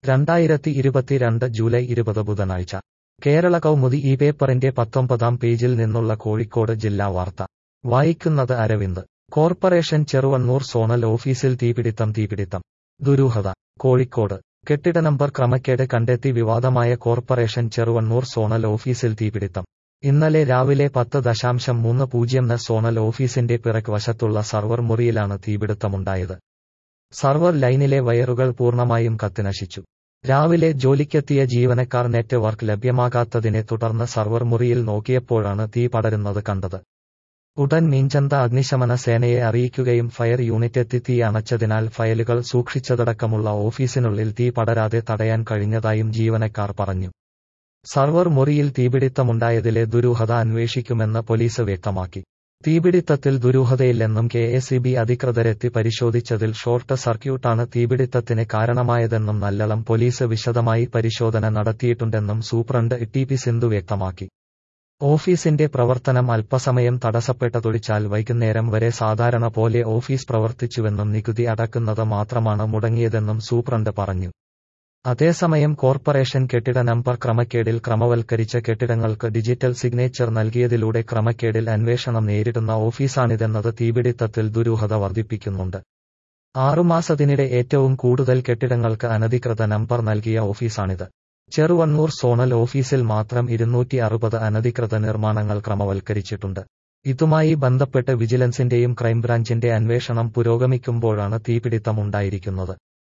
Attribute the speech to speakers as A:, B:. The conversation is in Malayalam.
A: രണ്ടായിരത്തി ഇരുപത്തിരണ്ട് ജൂലൈ ഇരുപത് ബുധനാഴ്ച കേരള കൗമുദി ഈ പേപ്പറിന്റെ പത്തൊമ്പതാം പേജിൽ നിന്നുള്ള കോഴിക്കോട് ജില്ലാ വാർത്ത വായിക്കുന്നത് അരവിന്ദ് കോർപ്പറേഷൻ ചെറുവണ്ണൂർ സോണൽ ഓഫീസിൽ തീപിടിത്തം തീപിടിത്തം ദുരൂഹത കോഴിക്കോട് കെട്ടിട നമ്പർ ക്രമക്കേട് കണ്ടെത്തി വിവാദമായ കോർപ്പറേഷൻ ചെറുവണ്ണൂർ സോണൽ ഓഫീസിൽ തീപിടിത്തം ഇന്നലെ രാവിലെ പത്ത് ദശാംശം മൂന്ന് പൂജ്യം ന് സോണൽ ഓഫീസിന്റെ പിറക് വശത്തുള്ള സർവർ മുറിയിലാണ് തീപിടുത്തമുണ്ടായത് സർവർ ലൈനിലെ വയറുകൾ പൂർണ്ണമായും കത്തിനശിച്ചു രാവിലെ ജോലിക്കെത്തിയ ജീവനക്കാർ നെറ്റ്വർക്ക് ലഭ്യമാകാത്തതിനെ തുടർന്ന് സർവർ മുറിയിൽ നോക്കിയപ്പോഴാണ് തീ പടരുന്നത് കണ്ടത് ഉടൻ മീഞ്ചന്ത അഗ്നിശമന സേനയെ അറിയിക്കുകയും ഫയർ യൂണിറ്റ് എത്തി തീ അണച്ചതിനാൽ ഫയലുകൾ സൂക്ഷിച്ചതടക്കമുള്ള ഓഫീസിനുള്ളിൽ തീ പടരാതെ തടയാൻ കഴിഞ്ഞതായും ജീവനക്കാർ പറഞ്ഞു സർവർ മുറിയിൽ തീപിടിത്തമുണ്ടായതിലെ ദുരൂഹത അന്വേഷിക്കുമെന്ന് പോലീസ് വ്യക്തമാക്കി തീപിടിത്തത്തിൽ ദുരൂഹതയില്ലെന്നും കെ എസ് ഇ ബി അധികൃതരെത്തി പരിശോധിച്ചതിൽ ഷോർട്ട് സർക്യൂട്ടാണ് തീപിടിത്തത്തിന് കാരണമായതെന്നും നല്ലളം പോലീസ് വിശദമായി പരിശോധന നടത്തിയിട്ടുണ്ടെന്നും സൂപ്രണ്ട് ടി പി സിന്ധു വ്യക്തമാക്കി ഓഫീസിന്റെ പ്രവർത്തനം അല്പസമയം തടസ്സപ്പെട്ടതൊഴിച്ചാൽ വൈകുന്നേരം വരെ സാധാരണ പോലെ ഓഫീസ് പ്രവർത്തിച്ചുവെന്നും നികുതി അടക്കുന്നത് മാത്രമാണ് മുടങ്ങിയതെന്നും സൂപ്രണ്ട് പറഞ്ഞു അതേസമയം കോർപ്പറേഷൻ കെട്ടിട നമ്പർ ക്രമക്കേടിൽ ക്രമവൽക്കരിച്ച കെട്ടിടങ്ങൾക്ക് ഡിജിറ്റൽ സിഗ്നേച്ചർ നൽകിയതിലൂടെ ക്രമക്കേടിൽ അന്വേഷണം നേരിടുന്ന ഓഫീസാണിതെന്നത് തീപിടിത്തത്തിൽ ദുരൂഹത വർദ്ധിപ്പിക്കുന്നുണ്ട് ആറുമാസത്തിനിടെ ഏറ്റവും കൂടുതൽ കെട്ടിടങ്ങൾക്ക് അനധികൃത നമ്പർ നൽകിയ ഓഫീസാണിത് ചെറുവണ്ണൂർ സോണൽ ഓഫീസിൽ മാത്രം ഇരുന്നൂറ്റി അറുപത് അനധികൃത നിർമ്മാണങ്ങൾ ക്രമവൽക്കരിച്ചിട്ടുണ്ട് ഇതുമായി ബന്ധപ്പെട്ട് വിജിലൻസിന്റെയും ക്രൈംബ്രാഞ്ചിന്റെ അന്വേഷണം പുരോഗമിക്കുമ്പോഴാണ് തീപിടിത്തമുണ്ടായിരിക്കുന്നത്